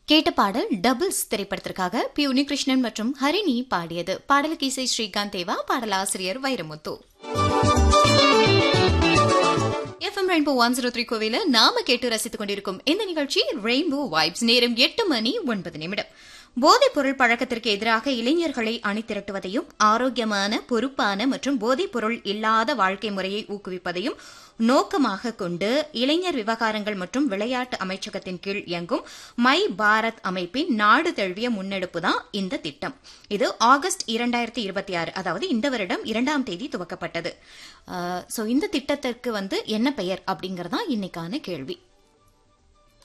கேட்ட பாடல் டபுள்ஸ் திரைப்படத்திற்காக பி உன்னிகிருஷ்ணன் மற்றும் ஹரிணி பாடியது பாடலுக்கு இசை ஸ்ரீகாந்த் தேவா பாடலாசிரியர் Vairamuthu FM rainbow one zero three கோவில நாம கேட்டு ரசித்துக் கொண்டிருக்கும் இந்த நிகழ்ச்சி ரெயின்போ வைப்ஸ் நேரம் எட்டு மணி ஒன்பது நிமிடம் போதைப் பொருள் பழக்கத்திற்கு எதிராக இளைஞர்களை அணிதிரட்டுவதையும் ஆரோக்கியமான பொறுப்பான மற்றும் போதைப் பொருள் இல்லாத வாழ்க்கை முறையை ஊக்குவிப்பதையும் நோக்கமாக கொண்டு இளைஞர் விவகாரங்கள் மற்றும் விளையாட்டு அமைச்சகத்தின் கீழ் இயங்கும் மை பாரத் அமைப்பின் நாடு தழுவிய முன்னெடுப்பு தான் இந்த திட்டம் இது ஆகஸ்ட் இரண்டாயிரத்தி இருபத்தி ஆறு அதாவது இந்த வருடம் இரண்டாம் தேதி துவக்கப்பட்டது சோ இந்த திட்டத்திற்கு வந்து என்ன பெயர் அப்படிங்கறதா இன்னைக்கான கேள்வி